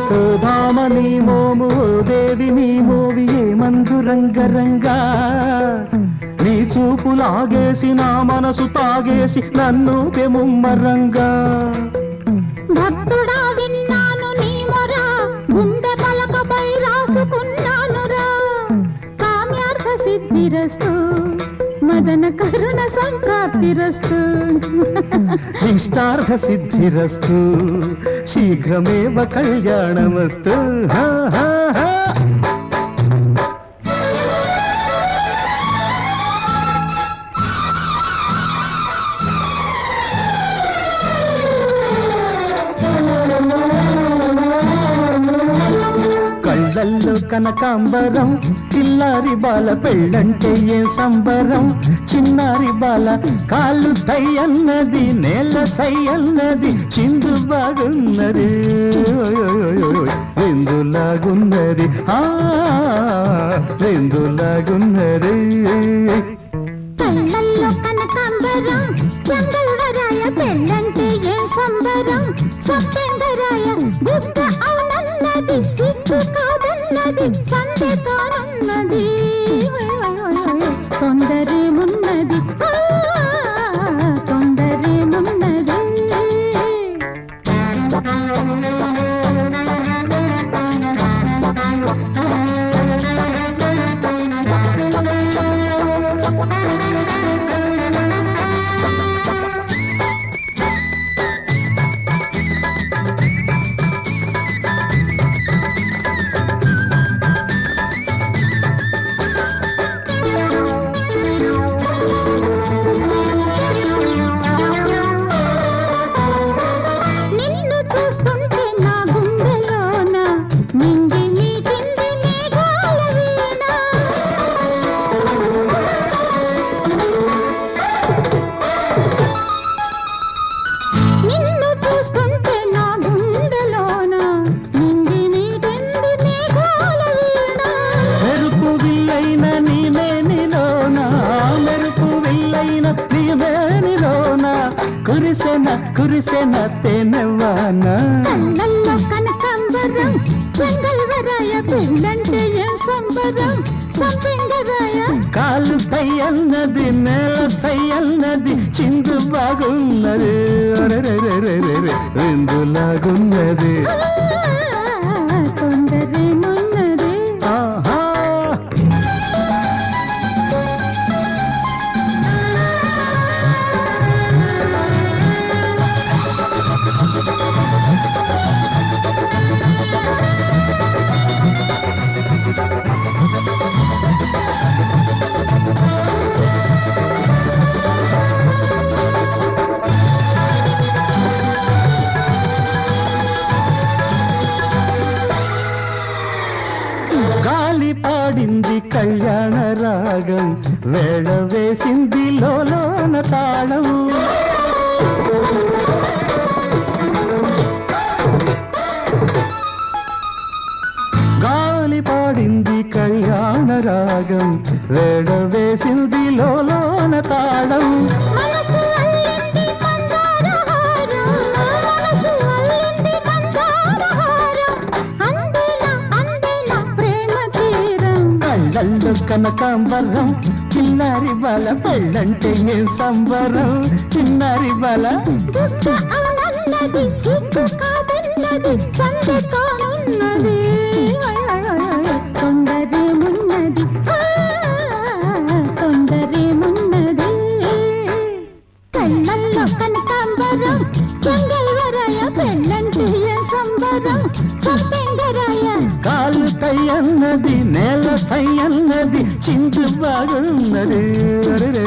ఓ భామ నీ మోము ఓ దేవి నీ మోవి ఏమందు రంగరంగా నీ చూపు లాగేసి నా మనసు తాగేసి నన్ను పెముమ్మరంగా భక్తుడా విన్నాను నీ మొర గుండె పలకపై రాసుకున్నానురా కామ్యార్థ సిద్ధిరస్తు మదన కరుణ సంకాప్తిరస్తు ఇష్టార్థ సిద్ధిరస్తు శీఘ్రమేవ కళ్యాణమస్తు హా, హా, హా. కళ్ళల్లో కనకాంబరం పిల్లారి బాల పెళ్ళంటే ఏ సంబరం చిన్నారి బాల కాళ్ళు తై అన్నది నేల సై అన్నది చిందు బాగున్నది రెందులాగున్నది ఆ రెందులాగున్నది కళ్ళల్లో కనకాంబరం చంగల్వరాయ పెళ్ళంటే ఏ సంబరం సత్యంగరాయ బుద్ధ అవునన్నది సిగ్గు కాదన్నది సంధి కానున్నది తొందరేమున్నది ఆ, తొందరేమున్నది నిన్ను చూస్తుంటే నా గుండెలోన నింగి మీటింది మేఘాల వీణ నిన్ను చూస్తుంటే నా గుండెలోన నింగి మీటింది మేఘాల వీణ మెరుపు విల్లైన నీ మేనిలోన మెరుపు విల్లైన నీ మేనిలోన కురిసెన కురిసెన తేనెవాన కళ్ళల్లో కనకాంబరం చెంగల్వరాయ పెళ్ళంటే ఏ సంబరం సంపెంగరాయ కాలు తై అన్నది నేల సై అన్నది చిందు బాగున్నది అరెరెరెరెరెరె, రెండులాగున్నది తొందరేమున్నది ఆహా గాలి పాడింది కళ్యాణ రాగం వేళ వేసింది లోలోన తాళం గాలి పాడింది కళ్యాణ రాగం వేళ వేసింది లోలోన తాళం మనసు అల్లింది మందారహారం మనసు అల్లింది మందారహారం అందేలా అందేలా ప్రేమ తీరం కళ్ళల్లో కనకాంబరం చిన్నారి బాల పెళ్ళంటే ఏ సంబరం చిన్నారి బాల దుఃఖ అవునన్నది సిగ్గు కాదన్నది సంధి కానున్నది తొందరేమున్నది ఆ, తొందరేమున్నది కళ్ళల్లో కనకాంబరం చెంగల్వరాయ పెళ్ళంటే ఏ సంబరం సంపెంగరాయ కాలు తై అన్నది నేల సై అన్నది చిందు బాగున్నది అరెరెరెరెరెరె.